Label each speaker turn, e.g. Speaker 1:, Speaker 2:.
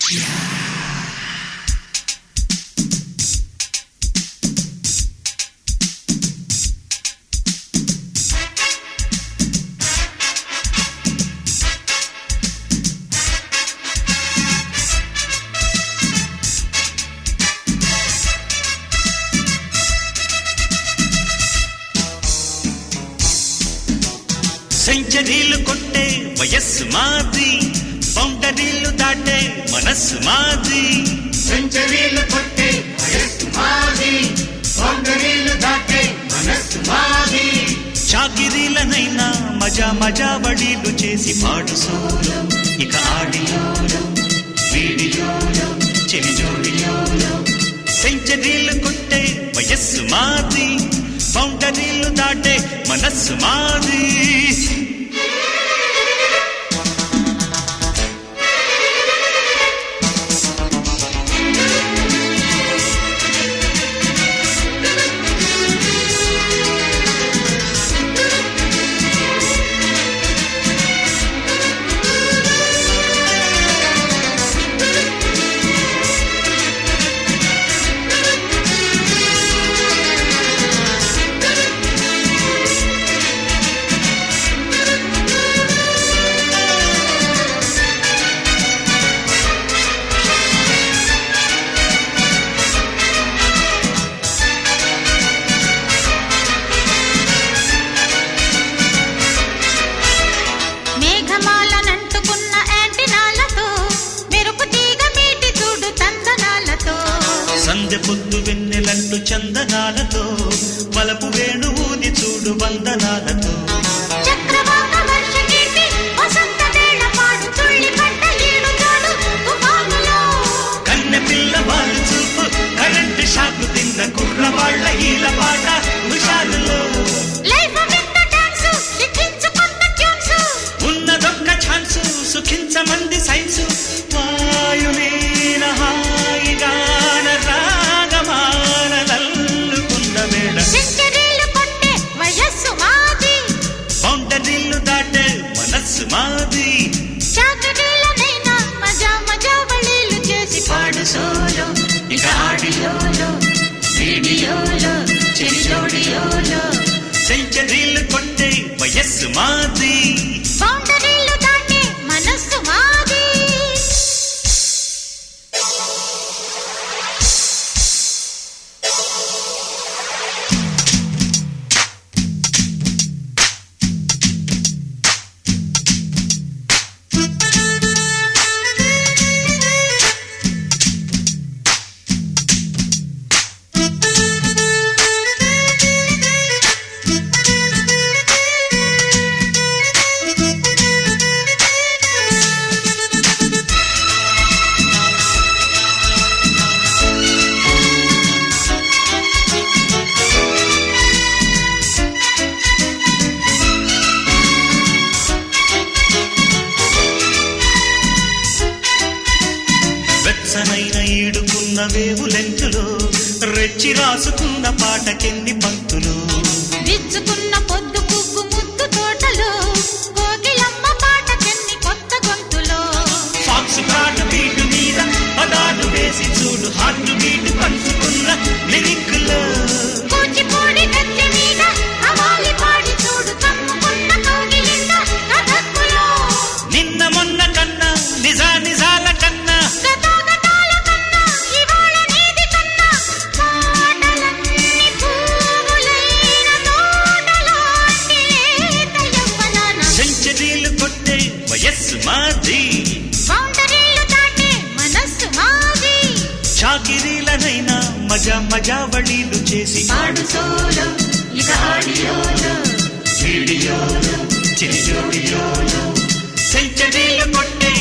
Speaker 1: సెంచరీలు కొట్టే వయస్సు మాది బౌండరీలు దాటే మనస్సు మాది
Speaker 2: సెంచరీలు కొట్టే వయస్సు మాది బౌండరీలు దాటే మనస్సు మాది
Speaker 1: చాకిరీలనైనా మజా మజా వడీలు చేసి పాడు సోలో ఇక ఆడియోలో వీడియోలో చెలిజోడియోలో సెంచరీలు కొట్టే వయస్సు మాది బౌండరీలు దాటే మనస్సు మాది
Speaker 3: మేఘమాలనంటుకున్న యాంటినాలతో మెరుపు తీగ మీటి చూడు తందనాలతో
Speaker 1: సందె పొద్దు వెన్నెలంటు చందనాలతో వలపు వేణు ఊది చూడు వందనాలతో
Speaker 3: చక్రవాక వర్షగీతి వసంత వేళ పాడు తుళ్ళి పడ్డ ఈడు తోడు తుఫానులో
Speaker 1: కన్నె పిల్ల వాళ్ళు చూపు కరెంటు షాకు తిన్న కుర్రవాళ్ళ ఈల పాట హుషారులో
Speaker 3: లైఫ్ విత్ డాన్స్ లిఖించుకున్న ట్యూన్స్
Speaker 1: ఉన్నదొక్క ఛాన్సు సుఖించమంది సైన్సు వాయునీన హాయిగాన రాగమానలల్లుకున్న వేళ
Speaker 3: సెంచరీలు కొట్టే వయస్సు మాది
Speaker 1: బౌండరీలు దాటే మనస్సు మాది
Speaker 3: చాకరీలనైనా మజా మజా వళీలు చేసి పాడు సోలో ఇక ఆడియోలో వీడియోలో చెరిజోడియోలో
Speaker 1: సెంచరీలు కొట్టే వయస్సు మాది
Speaker 3: బౌండరీలు దాటే మనస్సు మాది
Speaker 1: వెచ్చనైన ఈడుకున్న వేవు లెంచులో రెచ్చి రాసుకున్న పాటకెన్ని పంక్తులు
Speaker 3: విచ్చుకున్న పొద్దు పువ్వు ముద్దు తోటలో కోకిలమ్మ పాట చెన్ని కొత్త గొంతులో
Speaker 1: ఫాక్స్ పాట బీటు మీద పదాలు వేసి చూడు హార్ట్ బీట్ పంచుకున్న లిరిక్లో
Speaker 3: కూచిపూడి గద్దె మీద హవాలి పాడి చూడు కమ్ముకున్న కౌగిలింద కథక్కులో
Speaker 1: నిన్న మొన్న కన్నా నిజా నిజాల కన్నా
Speaker 3: గతాగతాల కన్నా ఇవాళ నీది కన్నా మాటలన్నీ పువ్వులైన తోటలాంటి లేత యవ్వనాన
Speaker 1: సెంచరీలు కొట్టే వయస్సు మాది
Speaker 3: బౌండరీలు దాటే మనస్సు మాది
Speaker 1: చాకిరీలనైనా మజా మజా వళీలు చేసి
Speaker 3: పాడు సోలో ఇక ఆడియోలో
Speaker 1: వీడియోలో చిరిజోడియోలో సెంచరీలు కొట్టే